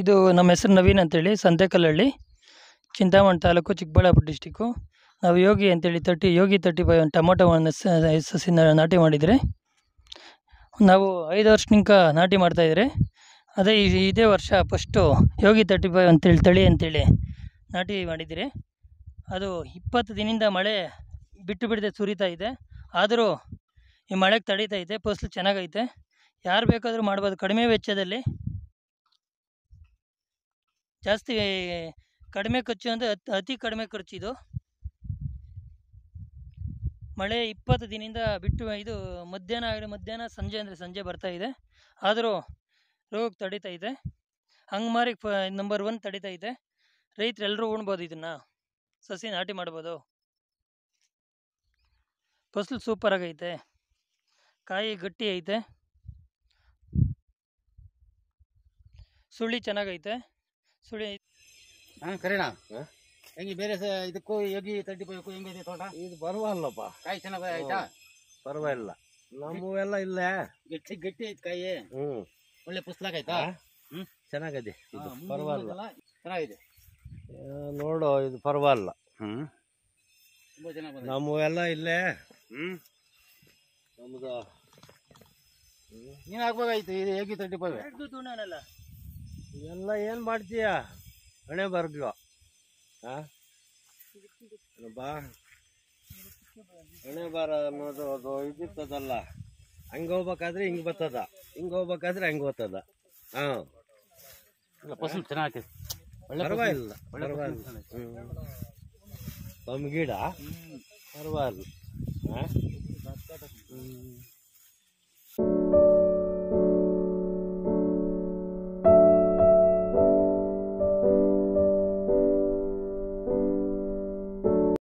ಇದು ನಮ್ಮ ಹೆಸರು ನವೀನ್ ಅಂತೇಳಿ ಸಂತೆಕಲ್ಲಹಳ್ಳಿ ಚಿಂತಾಮಣಿ ತಾಲೂಕು ಚಿಕ್ಕಬಳ್ಳಾಪುರ ಡಿಸ್ಟಿಕ್ಕು ನಾವು ಯೋಗಿ ಅಂತೇಳಿ ತರ್ಟಿ ಯೋಗಿ ತರ್ಟಿ ಫೈವ್ ಟೊಮೊಟೊವನ್ನು ಸಸಿನ ನಾಟಿ ಮಾಡಿದರೆ ನಾವು ಐದು ವರ್ಷನಿಂಕ ನಾಟಿ ಮಾಡ್ತಾಯಿದ್ರೆ ಅದೇ ಈ- ಇದೇ ವರ್ಷ ಫಸ್ಟು ಯೋಗಿ ತರ್ಟಿ ಫೈವ್ ಅಂತೇಳಿ ತಳಿ ಅಂತೇಳಿ ನಾಟಿ ಮಾಡಿದ್ದೀರಿ ಅದು ಇಪ್ಪತ್ತು ದಿನದಿಂದ ಮಳೆ ಬಿಟ್ಟು ಬಿಡದೆ ಸುರಿತಾ ಇದೆ ಆದರೂ ಈ ಮಳೆಗೆ ತಡೀತಾ ಇದೆ ಫಸಲು ಚೆನ್ನಾಗೈತೆ ಯಾರು ಬೇಕಾದರೂ ಮಾಡ್ಬೋದು ಕಡಿಮೆ ವೆಚ್ಚದಲ್ಲಿ ಜಾಸ್ತಿ ಕಡಿಮೆ ಖರ್ಚು ಅಂದರೆ ಅತ್- ಅತಿ ಕಡಿಮೆ ಖರ್ಚು ಇದು ಮಳೆ ಇಪ್ಪತ್ತು ದಿನದಿಂದ ಬಿಟ್ಟು ಇದು ಮಧ್ಯಾಹ್ನ ಆಗಲಿ ಮಧ್ಯಾಹ್ನ ಸಂಜೆ ಅಂದರೆ ಸಂಜೆ ಬರ್ತಾ ಇದೆ ಆದರೂ ರೋಗಕ್ಕೆ ತಡೀತಾ ಇದೆ ಹಂಗೆ ಫ ನಂಬರ್ ಒನ್ ತಡೀತಾ ಇದೆ ರೈತರು ಎಲ್ಲರೂ ಉಣ್ಬೋದು ಇದನ್ನು ಸಸಿ ನಾಟಿ ಮಾಡ್ಬೋದು ಫಸಲು ಸೂಪರ್ ಆಗೈತೆ ಕಾಯಿ ಗಟ್ಟಿ ಐತೆ ಸುಳಿ ಚೆನ್ನಾಗೈತೆ ಸುಳಿ ಹಾ ಕರೀಣ ಹೆಂಗೆ ಬೇರೆ ಸ ಇದಕ್ಕೂ ಯೋಗಿ ತರ್ಟಿ ಫೈವ್ಕ್ಕೂ ಹೆಂಗಿದೆ ತೋಟ ಇದು ಪರವಾಗಿಲ್ಲಪ್ಪ ಕಾಯಿ ಚೆನ್ನಾಗಿ ಆಯ್ತಾ ಪರವಾಗಿಲ್ಲ ನಮ್ಮವೆಲ್ಲ ಇಲ್ಲೇ ಗಟ್ಟಿ ಗಟ್ಟಿ ಐತೆ ಕಾಯಿ ಹ್ಮ್ ಒಳ್ಳೆ ಪುಸ್ತಕ ಆ? ಚೆನ್ನಾಗಿದೆ ಇದು ಪರವಾಗಿಲ್ಲ ಚೆನ್ನಾಗಿದೆ ಆ, ನೋಡು ಇದು ಪರವಾಗಿಲ್ಲ ಹ್ಮ್ ತುಂಬಾ ಚೆನ್ನಾಗಿ ಬಂದಿದೆ ನಮ್ಮವೆಲ್ಲ ಇಲ್ಲೇ ಹ್ಮ್ ನಮ್ದು ನೀನ್ ಹಾಕ್ಬೇಕಾಯ್ತು ಇದು ಯೋಗಿ ತರ್ಟಿ ಫೈವ್ ತುಣನಲ್ಲ ಇವೆಲ್ಲ ಏನ್ ಮಾಡ್ತೀಯ ಹಣೆ ಬರ್ಗ್ಲು ಆ ಬಾ ಹಣೆ ಬರ ಅನ್ನೋದು ಅದು ಇದಿರ್ತದಲ್ಲ ಹಂಗ ಹೋಗ್ಬೇಕಾದ್ರೆ ಹಿಂಗ್ ಬರ್ತದ ಹಿಂಗ್ ಹೋಗ್ಬೇಕಾದ್ರೆ ಹಂಗ್ ಹೋಗ್ತದ ಹಾ ಫಸಲು ಚೆನ್ನಾಗಿ ಒಳ್ಳೆ ಪರವಾಗಿಲ್ಲ ಒಳ್ಳೆ ಪರವಾಗಿಲ್ಲ ಹ್ಮ್ ತಮ್ಮ ಗಿಡ ಪರವಾಗಿಲ್ಲ ಆ? ಹ್ಮ್